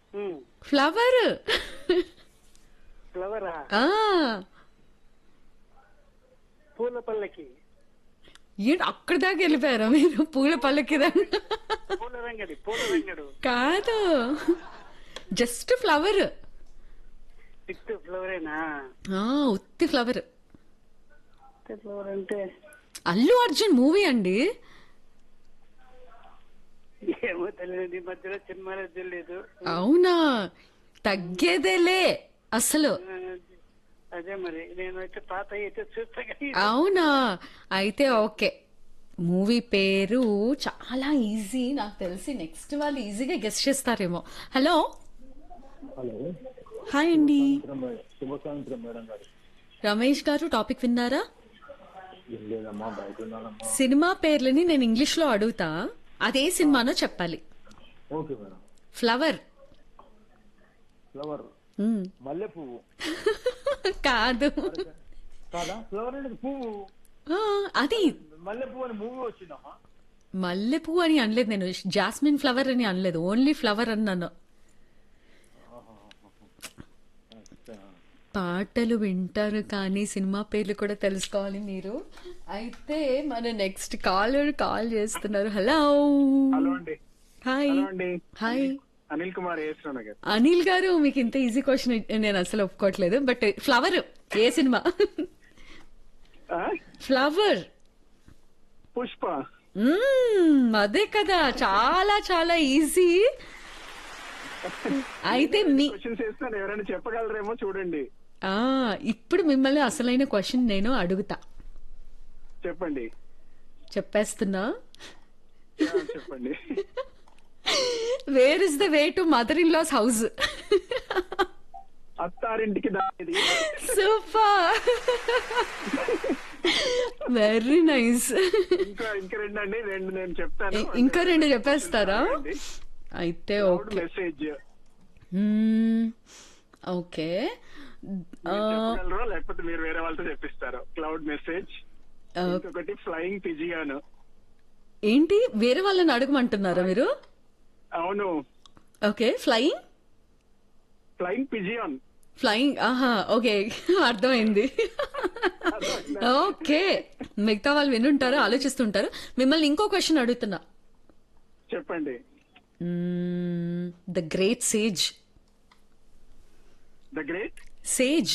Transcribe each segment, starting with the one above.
ఉమ్, flower ఫ్లవరా ఆ పూల పల్లకి ఏంటి అక్కడ దాకా వెళ్ళిపోయారా మీరు పూల పల్లకి దాకా పూల రంగడి పూల రంగడు కాదు జస్ట్ ఫ్లవర్ సిక్స్త్ ఫ్లవరేనా ఆ ఉత్తి ఫ్లవర్ ఫ్లవర్ అంటే అల్లు అర్జున్ మూవీ అండి ఏమో తెలియదు ఈ మధ్యలో సినిమాలో తెలియదు అవునా తగ్గేదేలే అసలు ఆ, అదే మరి నేను అయితే పాత అయితే చూస్తా కానీ అవునా అయితే ఓకే మూవీ పేరు చాలా ఈజీ నాకు తెలిసి నెక్స్ట్ వాళ్ళు ఈజీగా గెస్ట్ చేస్తారేమో హలో హలో హాయ్ అండి శుభ సాయంత్రం మేడం గారు రమేష్ గారు టాపిక్ విన్నారా ఏం లేదమ్మా బయట ఉన్నానమ్మా సినిమా పేర్లని నేను ఇంగ్లీష్ లో అడుగుతా అదే సినిమానో చెప్పాలి ఓకే మేడం ఫ్లవర్ ఫ్లవర్ మ్మ్. మల్లె పువ్వు కాదు కాదా ఫ్లవర్ అనేది పువ్వు ఆ, అది మల్లె పువ్వు అని మూవీ వచ్చిందమ్మా మల్లెపూ అని అనలేదు నేను జాస్మిన్ ఫ్లవర్ అని అనలేదు ఓన్లీ ఫ్లవర్ అన్నాను పాటలు వింటారు కానీ సినిమా పేర్లు కూడా తెలుసుకోవాలి మీరు అయితే మన నెక్స్ట్ కాలర్ కాల్ చేస్తున్నారు హలో హలో అండి హాయ్ హలో అండి హాయ్ అనిల్ కుమార్ ఏశ్వర నగర్ అనిల్ గారు మీకు ఇంత ఈజీ క్వశ్చన్ నేను అసలు ఒప్పుకోవట్లేదు బట్ ఫ్లవర్ ఏ సినిమా ఆ? ఫ్లవర్ పుష్ప మ్మ్, అదే కదా చాలా చాలా ఈజీ అయితే మీ క్వశ్చన్స్ వేస్తాను ఎవరైనా చెప్పగలరేమో చూడండి ఆ ఇప్పుడు మిమ్మల్ని అసలైన క్వశ్చన్ నేను అడుగుతా చెప్పండి చెప్పేస్తున్నా ఆ, చెప్పండి where is the way to mother in law house Attarintiki దానిది సూపర్ వెరీ నైస్ ఇంకా ఇంకా రెండు అండి రెండు నేను చెప్తాను ఇంకా రెండు చెప్పేస్తారా అయితే ఓకే మెసేజ్ ఓకే చెప్పగలరో లేకపోతే మీరు వేరే వాళ్ళతో చెప్పిస్తారో క్లౌడ్ మెసేజ్ ఇంకొకటి ఫ్లయింగ్ పిజియాను ఏంటి వేరే వాళ్ళని అడగమంటున్నారా మీరు అవును okay flying flying pigeon flying ఆహా ఓకే అర్థమైంది ఓకే మిగతా వాళ్ళు వినుంటారు ఆలోచిస్తుంటారు మిమ్మల్ని ఇంకో క్వశ్చన్ అడుగుతున్నా చెప్పండి the great sage the great sage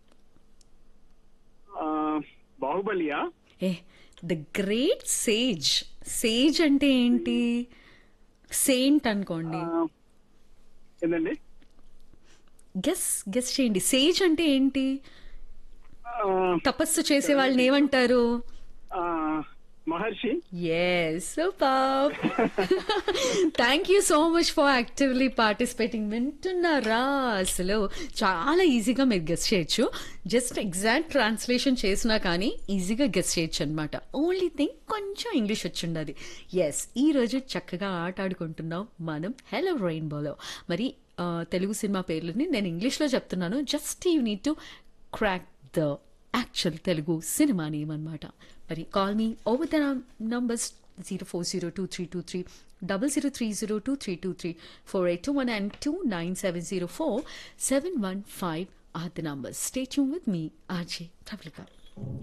బాహుబలియా ఏ ద గ్రేట్ సేజ్ సేజ్ అంటే ఏంటి సెయింట్ అనుకోండి ఆ, ఏందండి గెస్ గెస్ చేయండి సేజ్ అంటే ఏంటి ఆ, తపస్సు చేసే వాళ్ళని ఏమంటారు ఆ, Maharshi yes super thank you so much for actively participating వింటున్నారా అసలు చాలా ఈజీగా మీరు గెస్ చేయొచ్చు జస్ట్ ఎగ్జాక్ట్ ట్రాన్స్లేషన్ చేసినా కానీ ఈజీగా గెస్ చేయొచ్చు అనమాట ఓన్లీ థింగ్ కొంచెం ఇంగ్లీష్ వచ్చి ఉండాలి ఎస్ ఈ రోజు చక్కగా ఆట ఆడుకుంటున్నాం మనం హెలో రెయిన్బోలో మరి ఆ, తెలుగు సినిమా పేర్లని నేను ఇంగ్లీష్లో చెప్తున్నాను just you need to crack the actual Telugu సినిమా నేమ్ అనమాట మరి call me over the numbers zero four zero two three two three double zero three zero two three two three four eight two one and two nine seven zero four seven one five or the numbers stay tuned with me RJ Prabalika